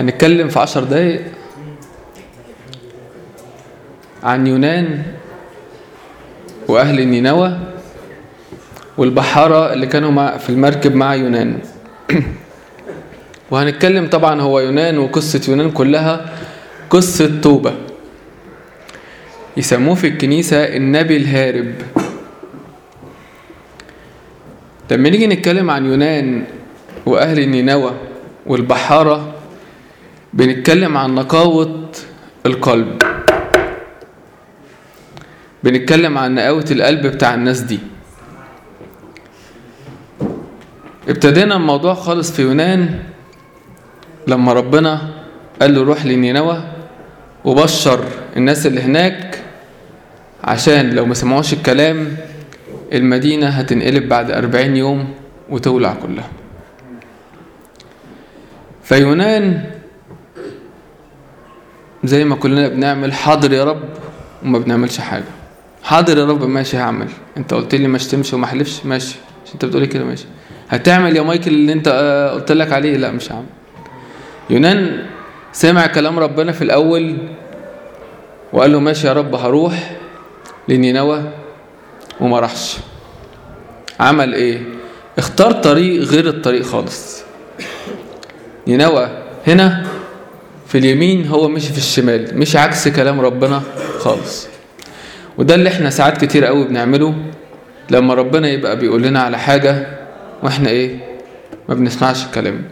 هنتكلم في عشر دقايق عن يونان وأهل نينوى والبحارة اللي كانوا مع في المركب مع يونان وهنتكلم طبعا هو يونان وقصة يونان كلها قصة توبة يسموه في الكنيسة النبي الهارب لما نيجي نتكلم عن يونان وأهل نينوى والبحارة بنتكلم عن نقاوة القلب بنتكلم عن نقاوة القلب بتاع الناس دي ابتدينا الموضوع خالص في يونان لما ربنا قال له روح لنينوى وبشر الناس اللي هناك عشان لو ما سمعوش الكلام المدينة هتنقلب بعد أربعين يوم وتولع كلها فيونان زي ما كلنا بنعمل حاضر يا رب وما بنعملش حاجة حاضر يا رب ماشي هعمل انت قلت لي ما اشتمش وما احلفش ماشي مش انت بتقولي كده ماشي هتعمل يا مايكل اللي انت آه، قلت لك عليه لا مش هعمل يونان سمع كلام ربنا في الاول وقال له ماشي يا رب هروح لنينوى وما راحش عمل ايه اختار طريق غير الطريق خالص نينوى هنا في اليمين هو مشي في الشمال مشي عكس كلام ربنا خالص وده اللي احنا ساعات كتير قوي بنعمله لما ربنا يبقى بيقول لنا على حاجة واحنا ايه ما بنسمعش الكلام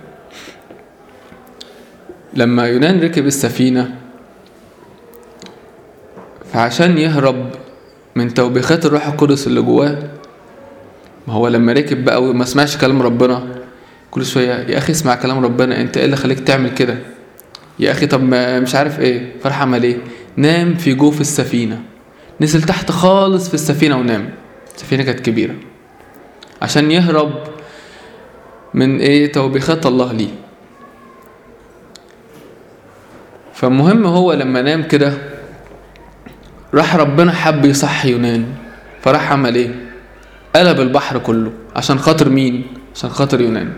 لما يونان ركب السفينة فعشان يهرب من توبيخات الروح القدس اللي جواه ما هو لما ركب بقى وما سمعش كلام ربنا كل شوية يا أخي اسمع كلام ربنا أنت إيه اللي خليك تعمل كده يا أخي طب ما مش عارف إيه فرح عمل إيه نام في جوف السفينة نزل تحت خالص في السفينة ونام السفينة كانت كبيرة عشان يهرب من إيه توبيخات الله ليه فالمهم هو لما نام كده راح ربنا حب يصحي يونان فراح عمل ايه قلب البحر كله عشان خاطر مين عشان خاطر يونان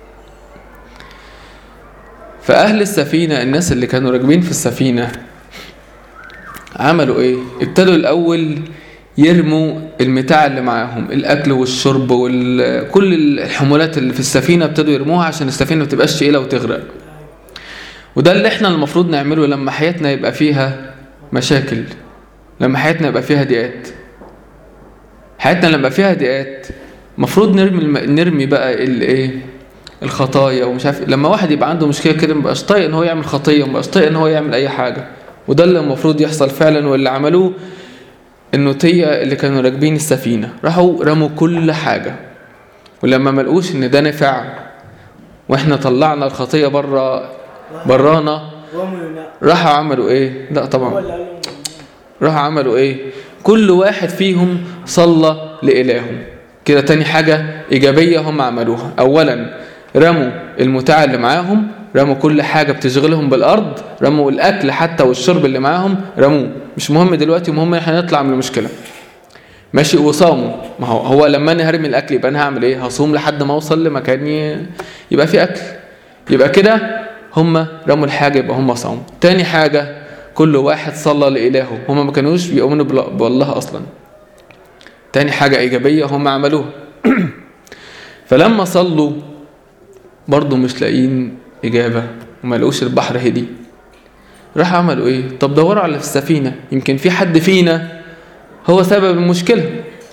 فأهل السفينة الناس اللي كانوا راكبين في السفينة عملوا ايه ابتدوا الأول يرموا المتاع اللي معاهم الأكل والشرب وكل الحمولات اللي في السفينة ابتدوا يرموها عشان السفينة ما تبقاش تقيلة وتغرق وده اللي احنا المفروض نعمله لما حياتنا يبقى فيها مشاكل لما حياتنا يبقى فيها ضيقات حياتنا لما فيها ضيقات المفروض نرمي الم... نرمي بقى الايه الخطايا ومش عارف لما واحد يبقى عنده مشكله كده مبقاش طايق ان هو يعمل خطيه مبقاش طايق ان هو يعمل اي حاجه وده اللي المفروض يحصل فعلا واللي عملوه النوتيه اللي كانوا راكبين السفينه راحوا رموا كل حاجه ولما ما لقوش ان ده نفع واحنا طلعنا الخطيه بره برانا راحوا عملوا ايه لا طبعا راحوا عملوا ايه كل واحد فيهم صلى لإلهه كده تاني حاجة إيجابية هم عملوها أولا رموا المتاع اللي معاهم رموا كل حاجة بتشغلهم بالأرض رموا الأكل حتى والشرب اللي معاهم رموه مش مهم دلوقتي مهم احنا نطلع من المشكلة ماشي وصاموا ما هو هو لما انا هرمي الاكل يبقى انا هعمل ايه هصوم لحد ما اوصل لمكان يبقى فيه اكل يبقى كده هم رموا الحاجه يبقى هم صاموا تاني حاجه كل واحد صلى لإلهه هم ما كانوش بيؤمنوا بالله أصلا تاني حاجة إيجابية هم عملوها فلما صلوا برضو مش لاقيين إجابة وما لقوش البحر هدي راح عملوا إيه طب دوروا على في السفينة يمكن في حد فينا هو سبب المشكلة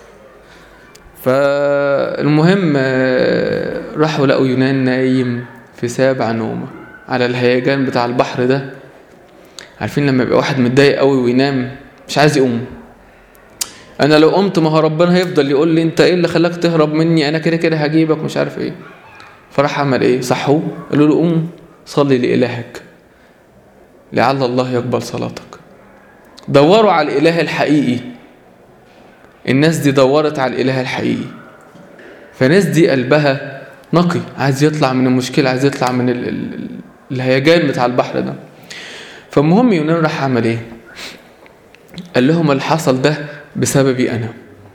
فالمهم راحوا لقوا يونان نايم في سابع نومة على الهيجان بتاع البحر ده عارفين لما يبقى واحد متضايق قوي وينام مش عايز يقوم انا لو قمت ما هو ربنا هيفضل يقول لي انت ايه اللي خلاك تهرب مني انا كده كده هجيبك مش عارف ايه فراح عمل ايه صحوه قالوا له قوم صلي لالهك لعل الله يقبل صلاتك دوروا على الاله الحقيقي الناس دي دورت على الاله الحقيقي فالناس دي قلبها نقي عايز يطلع من المشكله عايز يطلع من ال ال الهيجان بتاع البحر ده فالمهم يونان راح عمل ايه قال لهم اللي حصل ده بسببي انا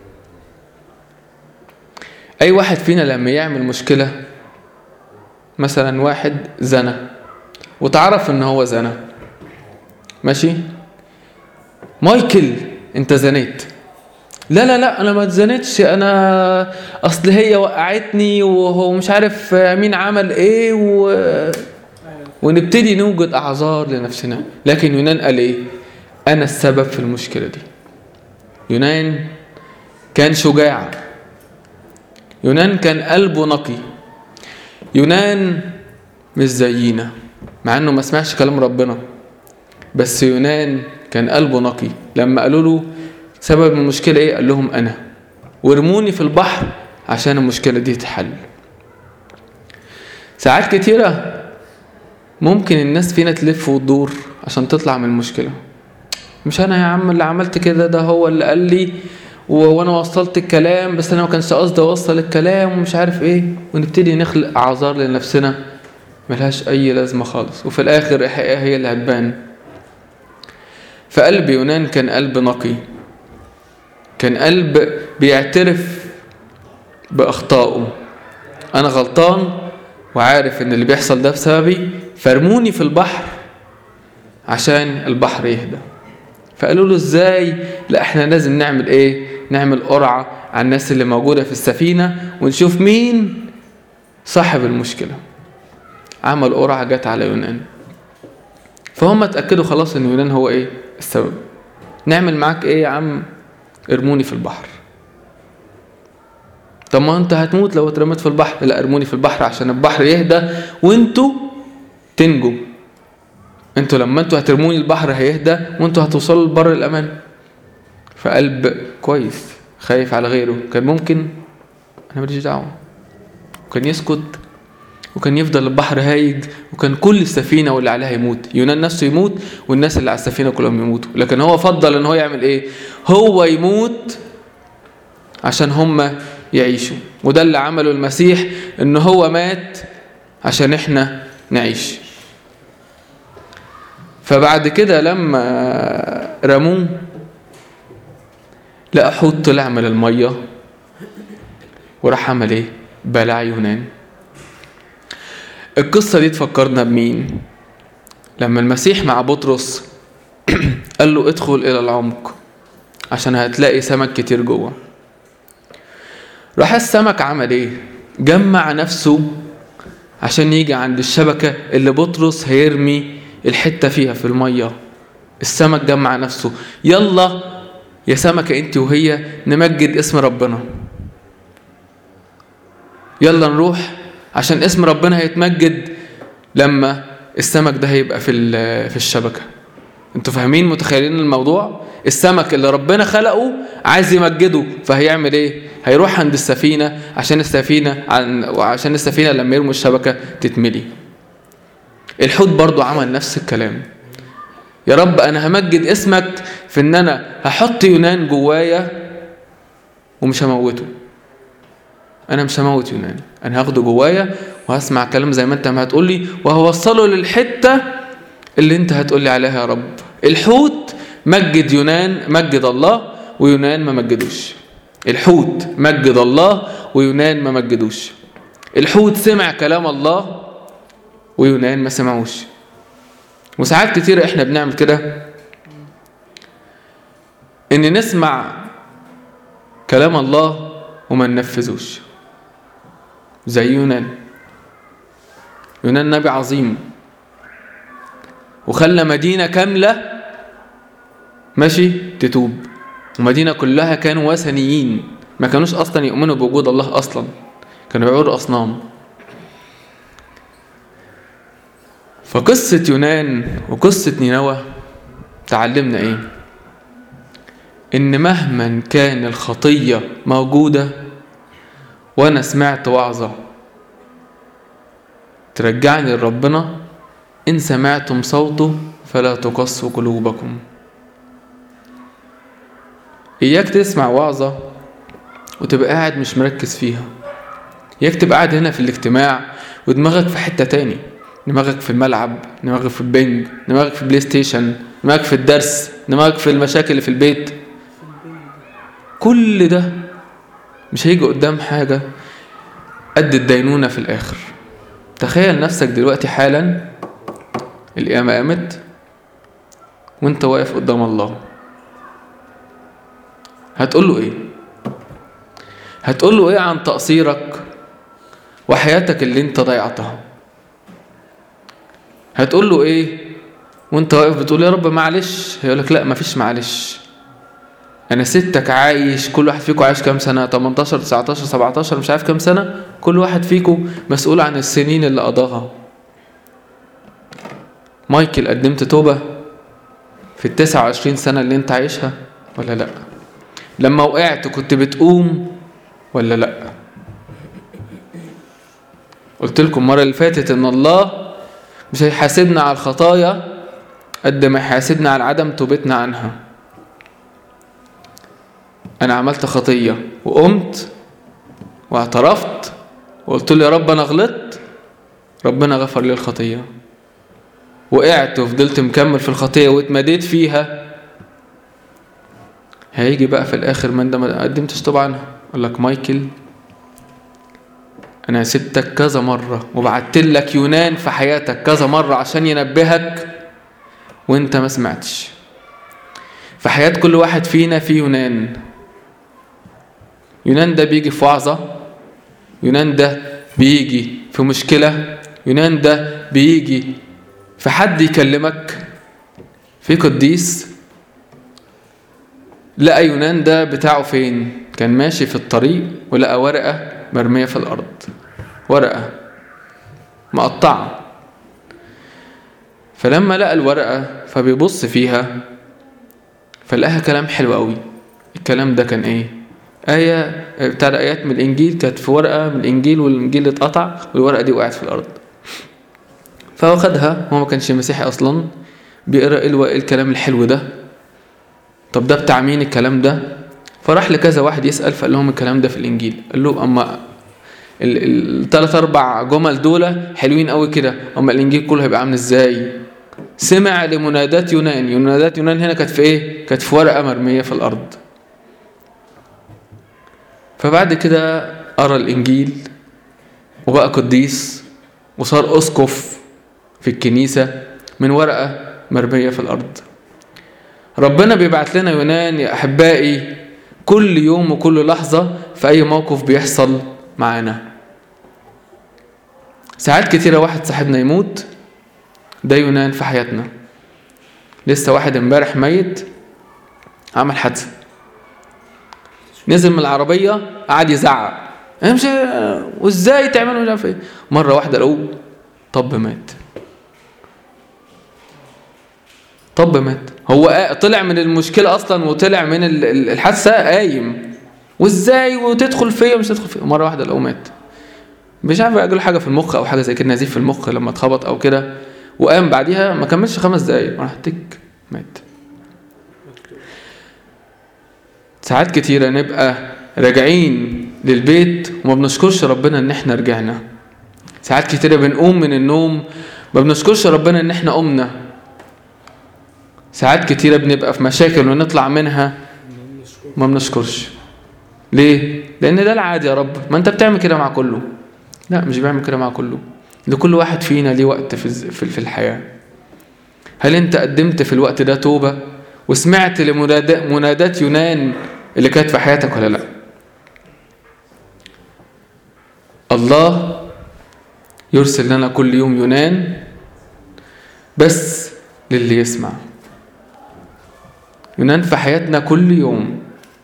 اي واحد فينا لما يعمل مشكلة مثلا واحد زنى وتعرف ان هو زنى ماشي مايكل انت زنيت لا لا لا انا ما اتزنتش انا اصل هي وقعتني وهو مش عارف مين عمل ايه و... ونبتدي نوجد اعذار لنفسنا لكن يونان قال ايه انا السبب في المشكله دي يونان كان شجاع يونان كان قلبه نقي يونان مش زينا مع انه ما سمعش كلام ربنا بس يونان كان قلبه نقي لما قالوا له سبب المشكله ايه قال لهم انا وارموني في البحر عشان المشكله دي تتحل ساعات كتيره ممكن الناس فينا تلف وتدور عشان تطلع من المشكله مش انا يا عم اللي عملت كده ده هو اللي قال لي وانا وصلت الكلام بس انا ما كانش قصدي اوصل الكلام ومش عارف ايه ونبتدي نخلق اعذار لنفسنا ملهاش اي لازمه خالص وفي الاخر الحقيقه هي اللي هتبان فقلب يونان كان قلب نقي كان قلب بيعترف باخطائه انا غلطان وعارف ان اللي بيحصل ده بسببي فارموني في البحر عشان البحر يهدى فقالوا له ازاي لا احنا لازم نعمل ايه نعمل قرعة على الناس اللي موجودة في السفينة ونشوف مين صاحب المشكلة عمل قرعة جت على يونان فهم اتأكدوا خلاص ان يونان هو ايه السبب نعمل معاك ايه يا عم ارموني في البحر طب ما انت هتموت لو اترميت في البحر لا ارموني في البحر عشان البحر يهدى وانتوا تنجوا انتوا لما انتوا هترموني البحر هيهدى وانتوا هتوصلوا لبر الامان فقلب كويس خايف على غيره كان ممكن انا ماليش دعوه وكان يسكت وكان يفضل البحر هايج وكان كل السفينه واللي عليها يموت يونان نفسه يموت والناس اللي على السفينه كلهم يموتوا لكن هو فضل ان هو يعمل ايه هو يموت عشان هم يعيشوا وده اللي عمله المسيح ان هو مات عشان احنا نعيش فبعد كده لما رموه لقى حوت طلع من الميه وراح عمل ايه بلع يونان القصة دي تفكرنا بمين لما المسيح مع بطرس قال له ادخل الى العمق عشان هتلاقي سمك كتير جوه راح السمك عمل ايه جمع نفسه عشان يجي عند الشبكة اللي بطرس هيرمي الحتة فيها في المية السمك جمع نفسه يلا يا سمكة انت وهي نمجد اسم ربنا يلا نروح عشان اسم ربنا هيتمجد لما السمك ده هيبقى في في الشبكة انتوا فاهمين متخيلين الموضوع السمك اللي ربنا خلقه عايز يمجده فهيعمل ايه هيروح عند السفينة عشان السفينة وعشان السفينة لما يرموا الشبكة تتملي الحوت برضو عمل نفس الكلام يا رب انا همجد اسمك في ان انا هحط يونان جوايا ومش هموته انا مش هموت يونان انا هاخده جوايا وهسمع كلام زي ما انت ما هتقول لي وهوصله للحته اللي انت هتقول لي عليها يا رب الحوت مجد يونان مجد الله ويونان ما مجدوش الحوت مجد الله ويونان ما مجدوش الحوت سمع كلام الله ويونان ما سمعوش وساعات كتير احنا بنعمل كده ان نسمع كلام الله وما ننفذوش زي يونان يونان نبي عظيم وخلى مدينة كاملة ماشي تتوب ومدينة كلها كانوا وثنيين ما كانوش أصلا يؤمنوا بوجود الله أصلا كانوا يعبدوا أصنام فقصة يونان وقصة نينوى تعلمنا ايه ان مهما كان الخطية موجودة وانا سمعت وعظة ترجعني لربنا ان سمعتم صوته فلا تقصوا قلوبكم اياك تسمع وعظة وتبقى قاعد مش مركز فيها اياك تبقى قاعد هنا في الاجتماع ودماغك في حتة تاني دماغك في الملعب دماغك في البنج دماغك في البلاي ستيشن دماغك في الدرس دماغك في المشاكل اللي في البيت كل ده مش هيجي قدام حاجة قد الدينونة في الآخر تخيل نفسك دلوقتي حالا القيامة قامت وانت واقف قدام الله هتقول له ايه هتقول له ايه عن تقصيرك وحياتك اللي انت ضيعتها هتقول له ايه وانت واقف بتقول يا رب معلش هيقول لك لا مفيش معلش انا ستك عايش كل واحد فيكم عايش كام سنه 18 19 17 مش عارف كام سنه كل واحد فيكم مسؤول عن السنين اللي قضاها مايكل قدمت توبه في ال 29 سنه اللي انت عايشها ولا لا لما وقعت كنت بتقوم ولا لا قلت لكم المره اللي فاتت ان الله مش هيحاسبنا على الخطايا قد ما يحاسبنا على عدم توبتنا عنها انا عملت خطيه وقمت واعترفت وقلت له يا رب انا غلطت ربنا غفر لي الخطيه وقعت وفضلت مكمل في الخطيه واتمديت فيها هيجي بقى في الاخر ما انت ما قدمتش طبعا اقول لك مايكل انا سبتك كذا مره وبعت لك يونان في حياتك كذا مره عشان ينبهك وانت ما سمعتش في حياه كل واحد فينا في يونان يونان ده بيجي في وعظه يونان ده بيجي في مشكله يونان ده بيجي في حد يكلمك في قديس لقى يونان ده بتاعه فين كان ماشي في الطريق ولقى ورقة مرمية في الأرض ورقة مقطعة فلما لقى الورقة فبيبص فيها فلقاها كلام حلو قوي الكلام ده كان ايه آية بتاع آيات من الإنجيل كانت في ورقة من الإنجيل والإنجيل اتقطع والورقة دي وقعت في الأرض فهو خدها هو ما كانش مسيحي أصلا بيقرأ ايه الكلام الحلو ده طب ده بتاع مين الكلام ده فراح لكذا واحد يسأل فقال لهم الكلام ده في الإنجيل قال له أما الثلاث أربع جمل دول حلوين قوي كده أما الإنجيل كله هيبقى عامل إزاي سمع لمنادات يونان منادات يونان هنا كانت في إيه كانت في ورقة مرمية في الأرض فبعد كده قرا الإنجيل وبقى قديس وصار أسقف في الكنيسة من ورقة مرمية في الأرض ربنا بيبعت لنا يونان يا أحبائي كل يوم وكل لحظة في أي موقف بيحصل معانا ساعات كتيرة واحد صاحبنا يموت ده يونان في حياتنا لسه واحد امبارح ميت عمل حادثة نزل من العربية قعد يزعق انا مش وازاي تعملوا مش عارف ايه مرة واحدة لقوه طب مات طب مات هو طلع من المشكلة أصلا وطلع من الحادثة قايم وازاي وتدخل فيا مش تدخل فيا مرة واحدة لو مات مش عارف يجيله حاجة في المخ أو حاجة زي كده نزيف في المخ لما اتخبط أو كده وقام بعديها ما كملش خمس دقايق راح تك مات ساعات كتيرة نبقى راجعين للبيت وما بنشكرش ربنا ان احنا رجعنا ساعات كتيرة بنقوم من النوم ما بنشكرش ربنا ان احنا قمنا ساعات كتيرة بنبقى في مشاكل ونطلع منها ما بنشكرش ليه؟ لأن ده العادي يا رب ما أنت بتعمل كده مع كله لا مش بعمل كده مع كله لكل واحد فينا ليه وقت في في الحياة هل أنت قدمت في الوقت ده توبة وسمعت لمنادات يونان اللي كانت في حياتك ولا لا الله يرسل لنا كل يوم يونان بس للي يسمع يونان في حياتنا كل يوم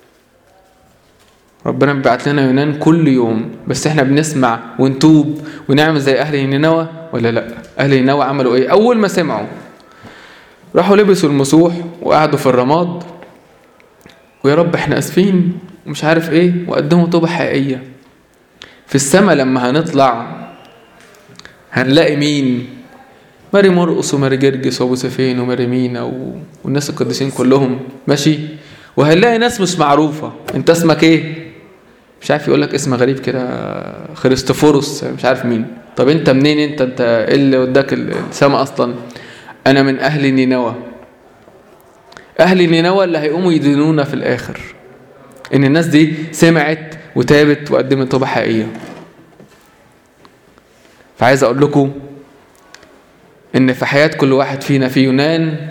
ربنا بيبعت لنا يونان كل يوم بس احنا بنسمع ونتوب ونعمل زي اهل نينوى ولا لا اهل نينوى عملوا ايه اول ما سمعوا راحوا لبسوا المسوح وقعدوا في الرماد ويا رب احنا اسفين ومش عارف ايه وقدموا توبة حقيقية في السماء لما هنطلع هنلاقي مين ماري مرقص وماري جرجس وابو سفين وماري مينا و... والناس القديسين كلهم ماشي وهنلاقي ناس مش معروفة انت اسمك ايه مش عارف يقول لك اسم غريب كده خريستوفوروس مش عارف مين طب انت منين انت انت ايه اللي وداك السما اصلا انا من اهل نينوى اهل نينوى اللي هيقوموا يدينونا في الاخر ان الناس دي سمعت وتابت وقدمت توبه حقيقيه فعايز اقول لكم ان في حياة كل واحد فينا في يونان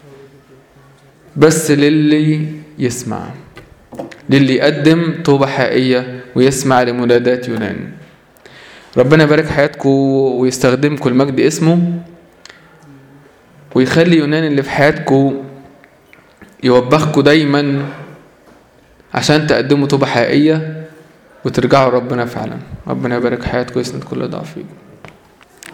بس للي يسمع للي يقدم توبة حقيقية ويسمع لمنادات يونان ربنا يبارك حياتكم ويستخدمكم المجد اسمه ويخلي يونان اللي في حياتكم يوبخكم دايما عشان تقدموا توبة حقيقية وترجعوا ربنا فعلا ربنا يبارك حياتكم ويسند كل ضعف فيكم